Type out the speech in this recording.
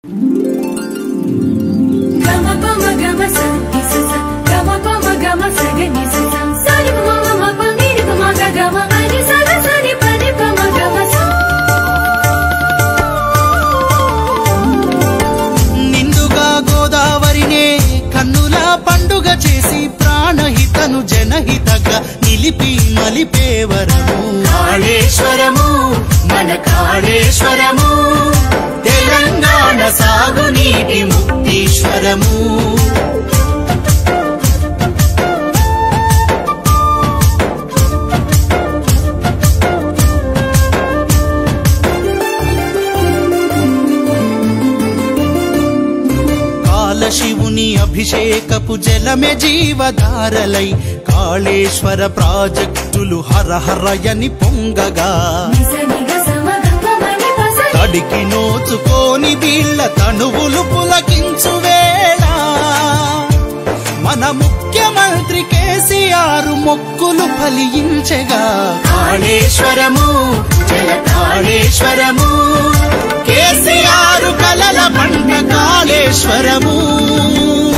గమ పమ గమ స ని స స గమ పమ గమ స గ ని స స స ని ప మ మ ప ని ని ప మ గ గ మ ప ని స గ స ని ప ని ప మ గ మ స నిండుగా గోదావరినే కన్నుల పండుగ చేసి ప్రాణహితను జనహితగా నిలిపి మలిపేవరము కాళేశ్వరము మన కాళేశ్వరము తెలంగాణ సాగునీటి ముక్తీశ్వరము కాలశివుని అభిషేకపు జలమే జీవధారలై కాళేశ్వర ప్రాజెక్టులు హరహరయని పొంగగా ని స ని గ స మ గ ప మ ని ప స ని తడికి నోచుకోని వీళ్ళ తనువులు పులకించు వేళ మన ముఖ్యమంత్రి కేసీఆర్ మొక్కులు ఫలించగా కాళేశ్వరము జల కాళేశ్వరము కేసీఆర్ కలల పంట కాళేశ్వరము